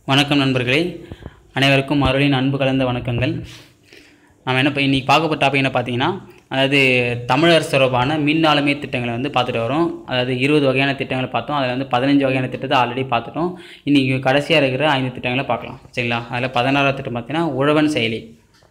வணக்கம் நண்பர்களே அனைவருக்கும் அருளின் அன்பு கலந்த வணக்கங்கள் நம்ம என்ன இப்போ இன்றைக்கி பார்க்க போகிற டாபிக் என்ன பார்த்தீங்கன்னா அதாவது தமிழர் தொடர்பான மின் ஆளுமை திட்டங்களை வந்து பார்த்துட்டு வரோம் அதாவது இருபது வகையான திட்டங்களை பார்த்தோம் அதில் வந்து பதினஞ்சு வகையான திட்டத்தை ஆல்ரெடி பார்த்துட்டோம் இன்றைக்கி கடைசியாக இருக்கிற ஐந்து திட்டங்களை பார்க்கலாம் சரிங்களா அதில் பதினாறாவது திட்டம் பார்த்தீங்கன்னா உழவன் செயலி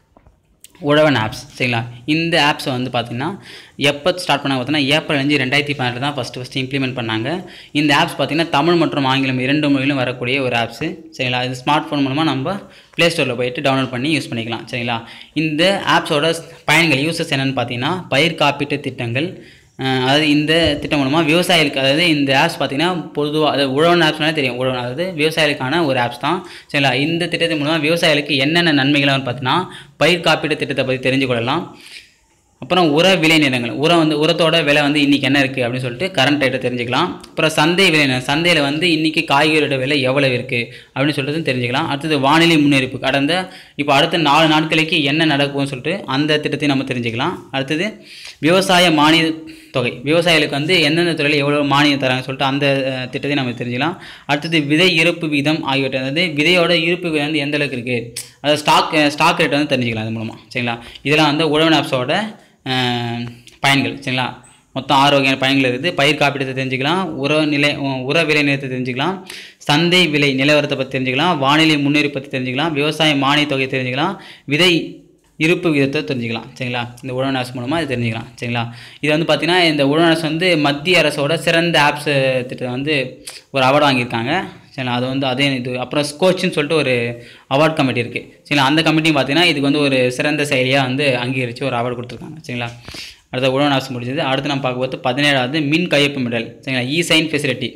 உழவன் ஆப்ஸ் சரிங்களா இந்த ஆப்ஸை வந்து பார்த்திங்கன்னா எப்போ ஸ்டார்ட் பண்ணாங்க பார்த்தீங்கன்னா ஏப்ரல் அஞ்சு ரெண்டாயிரத்தி பதினெட்டு தான் ஃபஸ்ட்டு ஃபஸ்ட்டு இம்ப்ளிமெண்ட் பண்ணாங்க இந்த ஆப்ஸ் பார்த்திங்கன்னா தமிழ் மற்றும் ஆங்கிலம் இரண்டு மொழியிலும் வரக்கூடிய ஒரு ஆப்ஸு சரிங்களா இது ஸ்மார்ட் ஃபோன் மூலமாக நம்ம ப்ளே ஸ்டோரில் போயிட்டு டவுன்லோட் பண்ணி யூஸ் பண்ணிக்கலாம் சரிங்களா இந்த ஆப்ஸோட பயன்கள் யூசஸ் என்னென்னு பார்த்தீங்கன்னா பயிர் காப்பீட்டு திட்டங்கள் அஹ் அதாவது இந்த திட்டம் மூலமாக விவசாயிகளுக்கு அதாவது இந்த ஆப்ஸ் பார்த்தீங்கன்னா பொதுவாக அதாவது உழவன் ஆப்ஸ்னாலே தெரியும் உழவன் அதாவது விவசாயிகளுக்கான ஒரு ஆப்ஸ் தான் சரிங்களா இந்த திட்டத்தின் மூலமாக விவசாயிகளுக்கு என்னென்ன நன்மைகள்னு பார்த்தீங்கன்னா பயிர் காப்பீட்டு திட்டத்தை பற்றி தெரிஞ்சு கொள்ளலாம் அப்புறம் உர விலை நிலங்கள் உரம் வந்து உரத்தோட விலை வந்து இன்றைக்கி என்ன இருக்குது அப்படின்னு சொல்லிட்டு கரண்ட் ரேட்டை தெரிஞ்சுக்கலாம் அப்புறம் சந்தை விலை நிலங்கள் சந்தையில் வந்து இன்றைக்கி காய்கறியோட விலை எவ்வளவு இருக்குது அப்படின்னு சொல்லிட்டு தெரிஞ்சுக்கலாம் அடுத்தது வானிலை முன்னறிப்பு கடந்த இப்போ அடுத்த நாலு நாட்களுக்கு என்ன நடக்கும்னு சொல்லிட்டு அந்த திட்டத்தையும் நம்ம தெரிஞ்சுக்கலாம் அடுத்தது விவசாய மானிய தொகை விவசாயிகளுக்கு வந்து எந்தெந்த துறையில் எவ்வளோ மானியம் தராங்க சொல்லிட்டு அந்த அஹ், திட்டத்தையும் நம்ம தெரிஞ்சுக்கலாம் அடுத்தது விதை இருப்பு வீதம் ஆகியவற்றை அதாவது விதையோட இருப்பு விதம் வந்து எந்த அளவுக்கு இருக்குது அதாவது ஸ்டாக் ஸ்டாக் ரேட் வந்து தெரிஞ்சுக்கலாம் அது மூலமாக சரிங்களா இதெல்லாம் வந்து உழவன் ஆப்ஸோட அஹ், பயன்கள் சரிங்களா மொத்தம் ஆறு வகையான பயன்கள் இருக்குது பயிர் காப்பீட்டத்தை தெரிஞ்சுக்கலாம் உர நிலை உ- உர விலை நிலையத்தை தெரிஞ்சுக்கலாம் சந்தை விலை நிலவரத்தை பற்றி தெரிஞ்சுக்கலாம் வானிலை முன்னேறி பற்றி தெரிஞ்சுக்கலாம் விவசாய மானிய தொகையை தெரிஞ்சுக்கலாம் விதை இருப்பு விதத்தை தெரிஞ்சுக்கலாம் சரிங்களா இந்த உழவன் ஆப்ஸ் மூலமாக இது தெரிஞ்சுக்கலாம் சரிங்களா இது வந்து பார்த்திங்கன்னா இந்த உழவன் ஆப்ஸ் வந்து மத்திய அரசோட சிறந்த ஆப்ஸ் திட்டம் வந்து ஒரு அவார்டு வாங்கியிருக்காங்க சரிங்களா அது வந்து அதே இது அப்புறம் ஸ்கோச்சுன்னு சொல்லிட்டு ஒரு அவார்ட் கமிட்டி இருக்குது சரிங்களா அந்த கமிட்டியும் பார்த்தீங்கன்னா இதுக்கு வந்து ஒரு சிறந்த செயலியாக வந்து அங்கீகரித்து ஒரு அவார்டு கொடுத்துருக்காங்க சரிங்களா அடுத்த உழவன் ஆப்ஸ் முடிஞ்சது அடுத்து நம்ம பார்க்க போகிறது பதினேழாவது மின் கையொப்பு மிடல் சரிங்களா இ சைன் ஃபெசிலிட்டி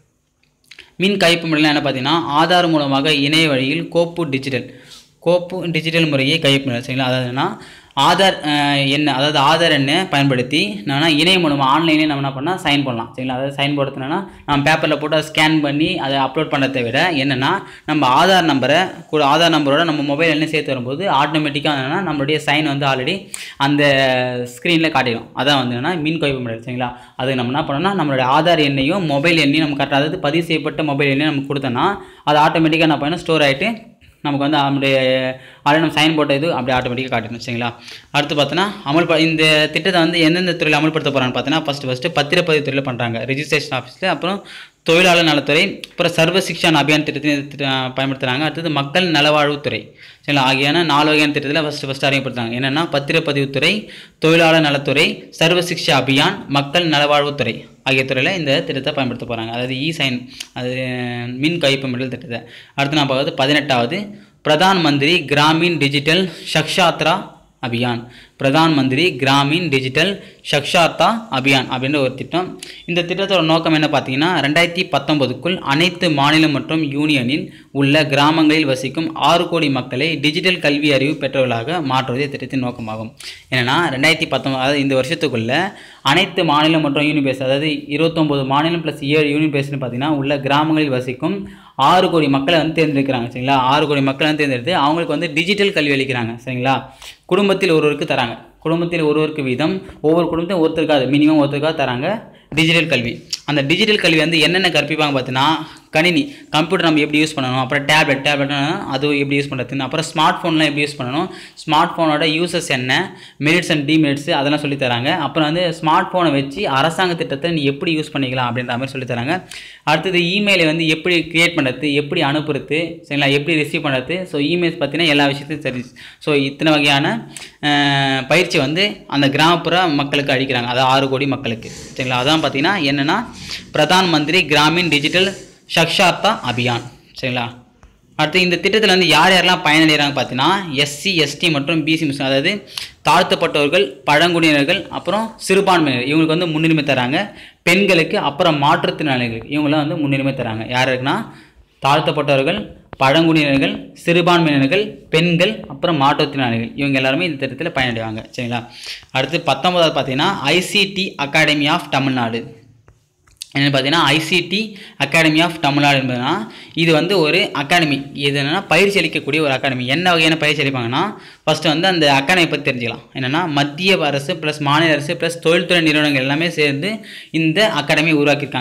மின் கைப்பு முறையில் என்ன பார்த்தீங்கன்னா ஆதார் மூலமாக இணைய வழியில் கோப்பு டிஜிட்டல் கோப்பு டிஜிட்டல் முறையை கையொப்பு முறை சரிங்களா அதாவதுன்னா ஆதார் அஹ், எண்ணை அதாவது ஆதார் எண்ணை பயன்படுத்தி என்னன்னா இணையம் மூலமாக ஆன்லைனே நம்ம என்ன பண்ணால் சைன் பண்ணலாம் சரிங்களா அதாவது சைன் போடுறதுனா நம்ம பேப்பரில் போட்டு அதை ஸ்கேன் பண்ணி அதை அப்லோட் பண்ணுறதை விட என்னென்னா நம்ம ஆதார் நம்பரை கூட ஆதார் நம்பரோட நம்ம மொபைல் எண்ணை சேர்த்து வரும்போது ஆட்டோமேட்டிக்காக என்னென்னா நம்மளுடைய சைன் வந்து ஆல்ரெடி அந்த ஸ்க்ரீனில் காட்டிடும் அதான் வந்து என்னென்னா மின் கைப்பு முறை சரிங்களா அதுக்கு நம்ம என்ன பண்ணோம்னா நம்மளுடைய ஆதார் எண்ணையும் மொபைல் எண்ணையும் நம்ம கரெக்டாக அதாவது பதிவு செய்யப்பட்ட மொபைல் எண்ணையும் நம்ம கொடுத்தோன்னா அது ஆட்டோமேட்டிக்காக என்ன பண்ணணும் ஸ்டோர் ஆகிட்டு நமக்கு வந்து நம்முடைய ஆல்ரெடி நம்ம சைன் போட்ட இது அப்படியே ஆட்டோமேட்டிக்காக காட்டணும் சரிங்களா அடுத்து பார்த்தோன்னா அமல்ப இந்த திட்டத்தை வந்து எந்தெந்த துறையில் அமல்படுத்த போகிறான்னு பார்த்தோன்னா ஃபஸ்ட்டு ஃபஸ்ட்டு பத்திரப்பதிவு துறையில் பண்ணுறாங்க ரெஜிஸ்ட்ரேஷன் ஆஃபீஸில் அப்புறம் தொழிலாளர் நலத்துறை அப்புறம் சர்வ சிக்ஷான் அபியான் திட்டத்தை திட்ட- பயன்படுத்துகிறாங்க அடுத்தது மக்கள் நலவாழ்வுத்துறை சரிங்களா ஆகியான நாலு வகையான திட்டத்தில் ஃபஸ்ட்டு ஃபஸ்ட்டு அறிமுகப்படுத்தாங்க என்னென்னா பத்திரப்பதிவுத்துறை தொழிலாளர் நலத்துறை சர்வ சிக்ஷா அபியான் மக்கள் நலவாழ்வுத்துறை ஆகிய துறையில் இந்த திட்டத்தை பயன்படுத்த போகிறாங்க அதாவது இ சைன் அது மின் கைப்பு மிடல் திட்டத்தை அடுத்து நான் பார்க்கறது பதினெட்டாவது பிரதான் மந்திரி கிராமின் டிஜிட்டல் ஷக்ஷாத்ரா அபியான் பிரதான் மந்திரி கிராமின் டிஜிட்டல் ஷக்ஷார்த்தா அபியான் அப்படின்ற ஒரு திட்டம் இந்த திட்டத்தோட நோக்கம் என்ன பார்த்தீங்கன்னா ரெண்டாயிரத்தி பத்தொன்பதுக்குள் அனைத்து மாநிலம் மற்றும் யூனியனில் உள்ள கிராமங்களில் வசிக்கும் ஆறு கோடி மக்களை டிஜிட்டல் கல்வி அறிவு பெற்றவர்களாக மாற்றுவதே திட்டத்தின் நோக்கமாகும் என்னன்னா ரெண்டாயிரத்தி பத்தொன்பது அதாவது இந்த வருஷத்துக்குள்ள அனைத்து மாநிலம் மற்றும் யூனியன் பேஸ் அதாவது இருபத்தொம்போது மாநிலம் ப்ளஸ் ஏழு யூனியன் பேஸ்னு பார்த்தீங்கன்னா உள்ள கிராமங்களில் வசிக்கும் ஆறு கோடி மக்களை வந்து தேர்ந்தெடுக்கிறாங்க சரிங்களா ஆறு கோடி மக்களை வந்து தேர்ந்தெடுத்து அவங்களுக்கு வந்து டிஜிட்டல் கல்வி அளிக்கிறாங்க சரிங்களா குடும்பத்தில் ஒருவருக்கு தராங்க குடும்பத்தில் ஒருவருக்கு வீதம் ஒவ்வொரு குடும்பத்தையும் ஒருத்தருக்காது மினிமம் ஒருத்தருக்காக தராங்க டிஜிட்டல் கல்வி அந்த டிஜிட்டல் கல்வி வந்து என்னென்ன கற்பிப்பாங்க பார்த்தீங்கன்னா கணினி கம்ப்யூட்டர் நம்ம எப்படி யூஸ் பண்ணணும் அப்புறம் டேப்லெட் டேப்லெட்னா அது எப்படி யூஸ் பண்ணுறதுன்னு அப்புறம் ஸ்மார்ட் ஃபோன்லாம் எப்படி யூஸ் பண்ணணும் ஸ்மார்ட் ஃபோனோட யூசஸ் என்ன மெரிட்ஸ் அண்ட் டிமெரிட்ஸ் அதெல்லாம் சொல்லித் தராங்க அப்புறம் வந்து ஸ்மார்ட் ஃபோனை வச்சு அரசாங்க திட்டத்தை நீ எப்படி யூஸ் பண்ணிக்கலாம் அப்படின்ற மாதிரி சொல்லித் தராங்க அடுத்தது இமெயிலை வந்து எப்படி கிரியேட் பண்ணுறது எப்படி அனுப்புறது சரிங்களா எப்படி ரிசீவ் பண்ணுறது ஸோ இமெயில்ஸ் பார்த்தீங்கன்னா எல்லா விஷயத்தையும் சரி ஸோ இத்தனை வகையான அஹ், பயிற்சி வந்து அந்த கிராமப்புற மக்களுக்கு அளிக்கிறாங்க அதாவது ஆறு கோடி மக்களுக்கு சரிங்களா அதான் பார்த்தீங்கன்னா என்னென்னா பிரதான் மந்திரி கிராமின் டிஜிட்டல் ஷக்ஷார்த்தா அபியான் சரிங்களா அடுத்து இந்த திட்டத்தில் வந்து யார் யாரெல்லாம் பயனடைகிறாங்க பார்த்தீங்கன்னா எஸ்சி எஸ்டி மற்றும் பிசி முஸ்லிம் அதாவது தாழ்த்தப்பட்டவர்கள் பழங்குடியினர்கள் அப்புறம் சிறுபான்மையினர் இவங்களுக்கு வந்து முன்னுரிமை தராங்க பெண்களுக்கு அப்புறம் மாற்றுத்திறனாளிகளுக்கு இவங்களாம் வந்து முன்னுரிமை தராங்க யார் இருக்குன்னா தாழ்த்தப்பட்டவர்கள் பழங்குடியினர்கள் சிறுபான்மையினர்கள் பெண்கள் அப்புறம் மாற்றுத்திறனாளிகள் இவங்க எல்லாருமே இந்த திட்டத்தில் பயனடைவாங்க சரிங்களா அடுத்து பத்தொன்பதாவது பார்த்தீங்கன்னா ஐசிடி அகாடமி ஆஃப் தமிழ்நாடு என்னென்னு பார்த்தீங்கன்னா ஐசிடி அகாடமி ஆஃப் தமிழ்நாடு என்பதுனா இது வந்து ஒரு அகாடமி இது என்னென்னா பயிற்சி அளிக்கக்கூடிய ஒரு அகாடமி என்ன வகையான பயிற்சி அளிப்பாங்கன்னா ஃபஸ்ட்டு வந்து அந்த அகாடமி பற்றி தெரிஞ்சுக்கலாம் என்னென்னா மத்திய அரசு ப்ளஸ் மாநில அரசு ப்ளஸ் தொழில்துறை நிறுவனங்கள் எல்லாமே சேர்ந்து இந்த அகாடமி உருவாக்கியிருக்காங்க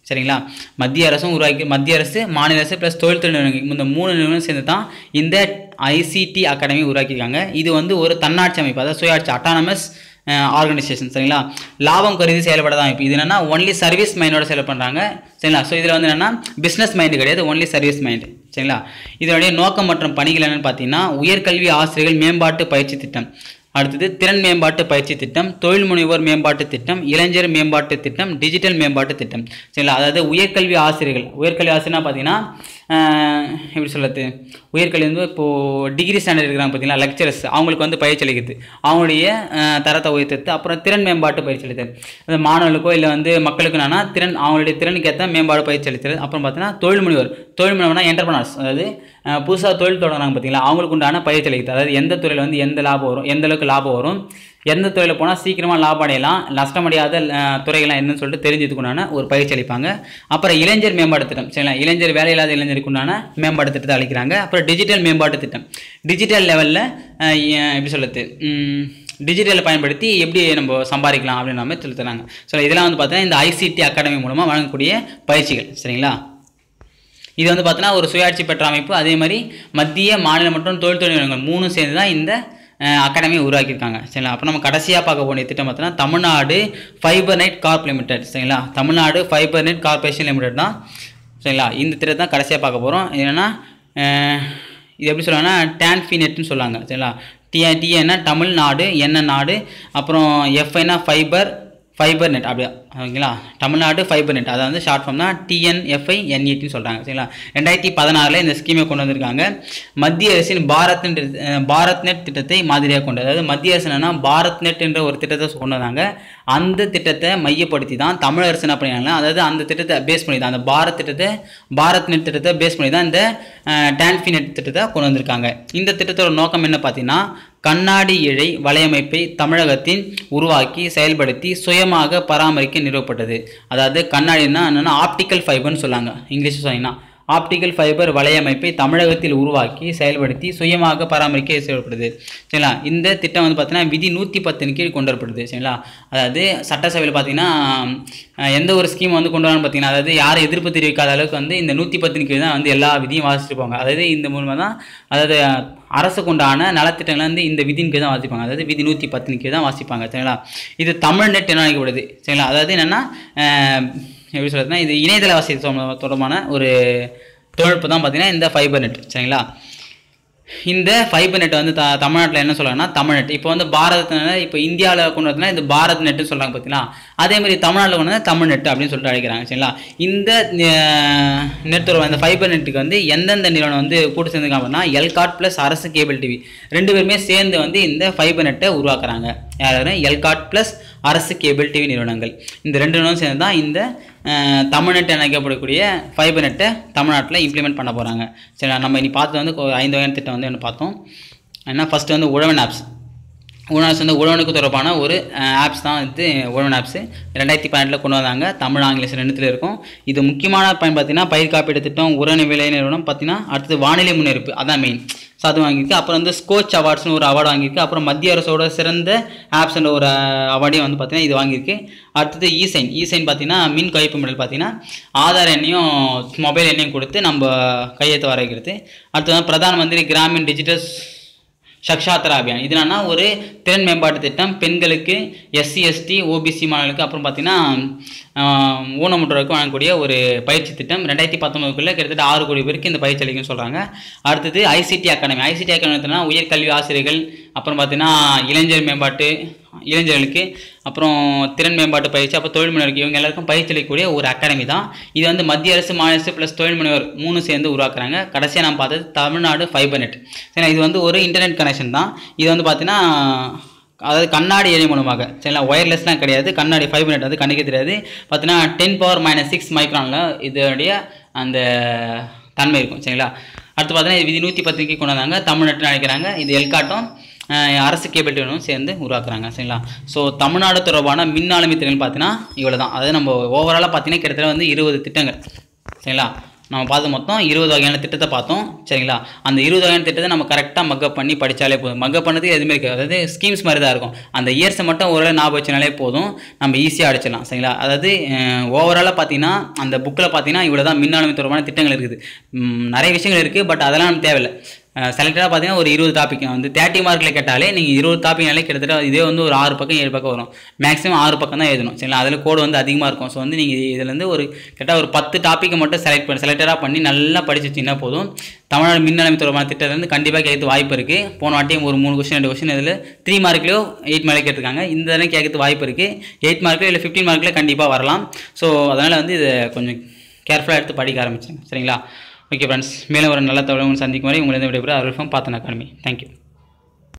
சரிங்களா மத்திய அரசும் உருவாக்கி மத்திய அரசு மாநில அரசு ப்ளஸ் தொழில்துறை நிறுவனங்கள் இந்த மூணு நிறுவனம் சேர்ந்து தான் இந்த ஐசிடி அகாடமி உருவாக்கியிருக்காங்க இது வந்து ஒரு தன்னாட்சி அமைப்பு அதாவது சுயாட்சி அட்டானமஸ் ஆர்கனைசேஷன் சரிங்களா லாபம் கருதி செயல்படதான் இப்போ இது என்னன்னா ஒன்லி சர்வீஸ் மைண்டோட செயல் பண்ணுறாங்க சரிங்களா ஸோ இதில் வந்து என்னென்னா பிஸ்னஸ் மைண்டு கிடையாது ஒன்லி சர்வீஸ் மைண்டு சரிங்களா இதனுடைய நோக்கம் மற்றும் பணிகள் என்னென்னு பார்த்தீங்கன்னா உயர்கல்வி ஆசிரியர்கள் மேம்பாட்டு பயிற்சி திட்டம் அடுத்தது திறன் மேம்பாட்டு பயிற்சி திட்டம் தொழில் முனைவோர் மேம்பாட்டு திட்டம் இளைஞர் மேம்பாட்டு திட்டம் டிஜிட்டல் மேம்பாட்டு திட்டம் சரிங்களா அதாவது உயர்கல்வி ஆசிரியர்கள் உயர்கல்வி ஆசிரியர்னா பார்த்தீங்கன்னா ஆஹ், எப்படி சொல்கிறது உயர்கல்வி வந்து இப்போது டிகிரி ஸ்டாண்டர்ட் இருக்கிறாங்க பார்த்தீங்களா லெக்சரர்ஸ் அவங்களுக்கு வந்து பயிற்சி அளிக்குது அவங்களுடைய ஆஹ், தரத்தை உயர்த்துறது அப்புறம் திறன் மேம்பாட்டு பயிற்சி அளித்தல் அது மாணவர்களுக்கோ இல்லை வந்து மக்களுக்கு என்னன்னா திறன் அவங்களுடைய திறனுக்கு ஏற்ற மேம்பாடு பயிற்சி அளித்தல் அப்புறம் பார்த்தீங்கன்னா தொழில் முனைவோர் தொழில் முனைவர்னா என்டர்பிரனர்ஸ் அதாவது புதுசாக தொழில் தொடங்குறாங்க பார்த்தீங்களா அவங்களுக்கு உண்டான பயிற்சி அளிக்குது அதாவது எந்த துறையில் வந்து எந்த லாபம் வரும் எந்த அளவுக்கு லாபம் வரும் எந்த துறையில் போனால் சீக்கிரமாக லாபம் அடையலாம் நஷ்டமடையாத அஹ், துறைகள்லாம் என்னன்னு சொல்லிட்டு தெரிஞ்சதுக்குண்டான ஒரு பயிற்சி அளிப்பாங்க அப்புறம் இளைஞர் மேம்பாட்டு திட்டம் சரிங்களா இளைஞர் வேலையில்லாத இளைஞருக்கு உண்டான மேம்பாட்டு திட்டத்தை அளிக்கிறாங்க அப்புறம் டிஜிட்டல் மேம்பாட்டு திட்டம் டிஜிட்டல் லெவலில் எப்படி சொல்லுறது டிஜிட்டலை பயன்படுத்தி எப்படி நம்ம சம்பாதிக்கலாம் அப்படின்ற மாதிரி சொல்லி தராங்க ஸோ இதெல்லாம் வந்து பார்த்தீங்கன்னா இந்த ஐசிடி அகாடமி மூலமாக வழங்கக்கூடிய பயிற்சிகள் சரிங்களா இது வந்து பார்த்தீங்கன்னா ஒரு சுயாட்சி பெற்ற அமைப்பு அதே மாதிரி மத்திய மாநில மற்றும் தொழில்துறை நிறுவனங்கள் மூணும் சேர்ந்து தான் இந்த அகாடமியை உருவாக்கியிருக்காங்க சரிங்களா அப்போ நம்ம கடைசியாக பார்க்க போகிற திட்டம் பார்த்தீங்கன்னா Tamil Nadu fibre net corp limited சரிங்களா Tamil Nadu fibre net corporation limited தான் சரிங்களா இந்த திட்டத்தை தான் கடைசியாக பார்க்க போகிறோம் என்னென்னா இது எப்படி சொல்லுவாங்கன்னா டான்ஃபினெட்னு சொல்லுவாங்க சரிங்களா டிஏ டிஏன்னா தமிழ்நாடு என்ன நாடு அப்புறம் எஃப்ஐனா ஃபைபர் ஃபைபர் நெட் அப்படியா ஓகேங்களா தமிழ்நாடு ஃபைபர் நெட் அதை வந்து ஷார்ட் ஃபார்ம் தான் டிஎன்எஃப்ஐ என்இடின்னு சொல்கிறாங்க சரிங்களா ரெண்டாயிரத்தி பதினாறில் இந்த ஸ்கீமை கொண்டு வந்திருக்காங்க மத்திய அரசின் Bharat net ah, Bharat net திட்டத்தை மாதிரியாக கொண்டு அதாவது மத்திய அரசு என்னன்னா பாரத் நெட் என்ற ஒரு திட்டத்தை கொண்டு வந்தாங்க அந்த திட்டத்தை மையப்படுத்தி தான் தமிழ் அரசு என்ன பண்ணினாங்க அதாவது அந்த திட்டத்தை பேஸ் பண்ணி தான் அந்த பாரத் திட்டத்தை பாரத் நெட் திட்டத்தை பேஸ் பண்ணி தான் இந்த டான்ஃபி நெட் திட்டத்தை கொண்டு வந்திருக்காங்க இந்த திட்டத்தோட நோக்கம் என்ன பார்த்தீங்கன்னா கண்ணாடி இழை வலையமைப்பை தமிழகத்தில் உருவாக்கி செயல்படுத்தி சுயமாக பராமரிக்க நிறுவப்பட்டது அதாவது கண்ணாடினா என்னென்னா ஆப்டிக்கல் ஃபைபர்னு சொல்லாங்க இங்கிலீஷ் சொன்னீங்கன்னா ஆப்டிக்கல் ஃபைபர் வலையமைப்பை தமிழகத்தில் உருவாக்கி செயல்படுத்தி சுயமாக பராமரிக்க செயல்படுது சரிங்களா இந்த திட்டம் வந்து பார்த்தீங்கன்னா விதி நூற்றி பத்தின் கீழ் கொண்டு வரப்படுது சரிங்களா அதாவது சட்டசபையில் பார்த்தீங்கன்னா அஹ், எந்த ஒரு ஸ்கீம் வந்து கொண்டு வரணும் பார்த்தீங்கன்னா அதாவது யாரும் எதிர்ப்பு தெரிவிக்காத அளவுக்கு வந்து இந்த நூற்றி பத்தின் கீழ் தான் வந்து எல்லா விதியும் வாசிச்சுட்டு போவாங்க அதாவது இந்த மூலமாக தான் அதாவது அரசுக்கு உண்டான நலத்திட்டங்களை வந்து இந்த விதியின் கீழ் தான் வாசிப்பாங்க அதாவது விதி நூற்றி பத்தின் கீழ் தான் வாசிப்பாங்க சரிங்களா இது தமிழ் நெட் என்ன அழைக்கப்படுது சரிங்களா அதாவது என்னென்னா எப்படி சொல்றதுன்னா இது இணையதள வசதி தொ- தொடர்பான ஒரு தொழில்நுட்பம் தான் பார்த்தீங்கன்னா இந்த ஃபைபர் நெட் சரிங்களா இந்த ஃபைபர் நெட் வந்து த தமிழ்நாட்டில் என்ன சொல்கிறாங்கன்னா தமிழ் நெட் இப்போ வந்து பாரத் இப்போ இந்தியாவில் கொண்டு வரதுனா இது பாரத் நெட்னு சொல்கிறாங்க பார்த்தீங்களா அதே மாதிரி தமிழ்நாட்டில் கொண்டு வந்து தமிழ் நெட் அப்படின்னு சொல்லிட்டு அழைக்கிறாங்க சரிங்களா இந்த நெட் இந்த ஃபைபர் நெட்டுக்கு வந்து எந்தெந்த நிறுவனம் வந்து கூட்டு சேர்ந்துருக்காங்க அப்படின்னா எல்காட் ப்ளஸ் அரசு கேபிள் டிவி ரெண்டு பேருமே சேர்ந்து வந்து இந்த ஃபைபர் நெட்டை உருவாக்குறாங்க யார் எல்காட் ப்ளஸ் அரசு கேபிள் டிவி நிறுவனங்கள் இந்த ரெண்டு நிறுவனம் சேர்ந்து தான் இந்த அஹ், தமிழ்நெட் அழைக்கப்படக்கூடிய ஃபைபர் நெட்டை தமிழ்நாட்டில் இம்ப்ளிமெண்ட் பண்ண போகிறாங்க சரி நம்ம இனி பார்த்தது வந்து கொ- ஐந்து வகையான திட்டம் வந்து ஒன்று பார்த்தோம் என்ன ஃபஸ்ட்டு வந்து உழவன் ஆப்ஸ் உழவன் ஆப்ஸ் வந்து உழவனுக்கு தொடர்பான ஒரு ஆப்ஸ் தான் வந்து உழவன் ஆப்ஸு ரெண்டாயிரத்தி பன்னெண்டில் கொண்டு வந்தாங்க தமிழ் ஆங்கிலம் ரெண்டுத்துல இருக்கும் இது முக்கியமான பயன் பார்த்தீங்கன்னா பயிர் காப்பீடு திட்டம் உரணி விலை நிறுவனம் பார்த்தீங்கன்னா அடுத்தது வானிலை முன்னெடுப்பு அதான் மெயின் ஸோ அது வாங்கியிருக்கு அப்புறம் வந்து ஸ்கோச் அவார்ட்ஸ்னு ஒரு அவார்டு வாங்கியிருக்கு அப்புறம் மத்திய அரசோட சிறந்த ஆப்ஸ்ன்ற ஒரு அவார்டையும் வந்து பார்த்தீங்கன்னா இது வாங்கியிருக்கு அடுத்தது இசைன் இசைன் பார்த்தீங்கன்னா மின் கைப்பு முறையில் பார்த்தீங்கன்னா ஆதார் எண்ணையும் மொபைல் எண்ணையும் கொடுத்து நம்ம கையெழுத்து வர வைக்கிறது அடுத்தது வந்து பிரதான் மந்திரி கிராமின் டிஜிட்டல் சக்ஷாத்ரா அபியான் இது என்னன்னா ஒரு திறன் மேம்பாட்டு திட்டம் பெண்களுக்கு எஸ்சி எஸ்டி ஓபிசி மாணவர்களுக்கு அப்புறம் பார்த்தீங்கன்னா ஆஹ், ஊனமுற்றோருக்கு வழங்கக்கூடிய ஒரு பயிற்சி திட்டம் ரெண்டாயிரத்தி பத்தொன்பதுக்குள்ளே கிட்டத்தட்ட ஆறு கோடி பேருக்கு இந்த பயிற்சி அளிக்கும்னு சொல்கிறாங்க அடுத்தது ஐசிடி அகாடமி ஐசிடி அகாடமினா உயர்கல்வி ஆசிரியர்கள் அப்புறம் பார்த்தீங்கன்னா இளைஞர் மேம்பாட்டு இளைஞர்களுக்கு அப்புறம் திறன் மேம்பாட்டு பயிற்சி அப்புறம் தொழில் முனைவருக்கு இவங்க எல்லாருக்கும் பயிற்சி அளிக்கக்கூடிய ஒரு அகாடமி தான் இது வந்து மத்திய அரசு மாநில அரசு ப்ளஸ் தொழில் முனைவர் மூணு சேர்ந்து உருவாக்குறாங்க கடைசியாக நான் பார்த்தது தமிழ்நாடு ஃபைபர் நெட் சரி இது வந்து ஒரு இன்டர்நெட் கனெக்ஷன் தான் இது வந்து பார்த்தீங்கன்னா அதாவது கண்ணாடி எலி மூலமாக சரிங்களா ஒயர்லெஸ்லாம் கிடையாது கண்ணாடி ஃபைபர் நெட் வந்து கண்ணுக்கு தெரியாது பார்த்தீங்கன்னா டென் பவர் மைனஸ் சிக்ஸ் மைக்ரானில் இதோடைய அந்த தன்மை இருக்கும் சரிங்களா அடுத்து பார்த்தீங்கன்னா இது விதி நூற்றி பத்துக்கு கொண்டு வந்தாங்க தமிழ் நெட்னு நினைக்கிறாங்க இது எல்காட்டும் அஹ், அரசு கேபிள் டிவியும் சேர்ந்து உருவாக்குறாங்க சரிங்களா ஸோ தமிழ்நாடு தொடர்பான மின்னாளுமை திறன் பார்த்தீங்கன்னா இவ்வளோ தான் அதாவது நம்ம ஓவராலாக பார்த்தீங்கன்னா கிட்டத்தட்ட வந்து இருபது திட்டங்கள் சரிங்களா நம்ம பார்த்து மொத்தம் இருபது வகையான திட்டத்தை பார்த்தோம் சரிங்களா அந்த இருபது வகையான திட்டத்தை நம்ம கரெக்டாக மக்கப் பண்ணி படித்தாலே போதும் மக்கப் பண்ணது எதுவுமே இருக்காது அதாவது ஸ்கீம்ஸ் மாதிரி தான் இருக்கும் அந்த இயர்ஸை மட்டும் ஒரு ஞாபகம் வச்சனாலே போதும் நம்ம ஈஸியாக அடிச்சிடலாம் சரிங்களா அதாவது ஓவராலாக பார்த்தீங்கன்னா அந்த புக்கில் பார்த்தீங்கன்னா இவ்வளோ தான் மின்னாளுமை தொடர்பான திட்டங்கள் இருக்குது ம், நிறைய விஷயங்கள் இருக்குது பட் அதெல்லாம் நமக்கு தேவையில்லை செலக்டடாக பார்த்தீங்கன்னா ஒரு இருபது டாபிக் வந்து தேர்ட்டி மார்க்கில் கேட்டாலே நீங்கள் இருபது டாப்பிக்னாலே கிட்டத்தட்ட இதே வந்து ஒரு ஆறு பக்கம் ஏழு பக்கம் வரும் மேக்ஸிமம் ஆறு பக்கம் தான் எழுதணும் சரிங்களா அதில் கோடு வந்து அதிகமாக இருக்கும் ஸோ வந்து நீங்கள் இதுலேருந்து ஒரு கிட்ட ஒரு பத்து டாப்பிக்கை மட்டும் செலக்ட் பண்ணி செலக்டடாக பண்ணி நல்லா படிச்சு வச்சிங்கன்னா போதும் தமிழ்நாடு மின்னலைமை தொடர்பான திட்டத்துலேருந்து கண்டிப்பாக கேட்க வாய்ப்பு இருக்குது போன வாட்டியும் ஒரு மூணு கொஸ்டின் ரெண்டு கொஸ்டின் இதில் த்ரீ மார்க்லையோ எயிட் மார்க் கேட்டிருக்காங்க இந்த தடவை கேட்கறது வாய்ப்பு இருக்குது எயிட் மார்க்கில் இல்லை ஃபிஃப்டீன் மார்க்கில் கண்டிப்பாக வரலாம் ஸோ அதனால் வந்து இதை கொஞ்சம் கேர்ஃபுல்லாக எடுத்து படிக்க ஆரம்பிச்சிங்க சரிங்களா ஓகே ஃப்ரெண்ட்ஸ் மேலும் ஒரு நல்ல தகவல் சந்திக்கும் வரை உங்களை விடைபெற அருள்ஃபம் பார்த்தன் அகாடமி தேங்க்யூ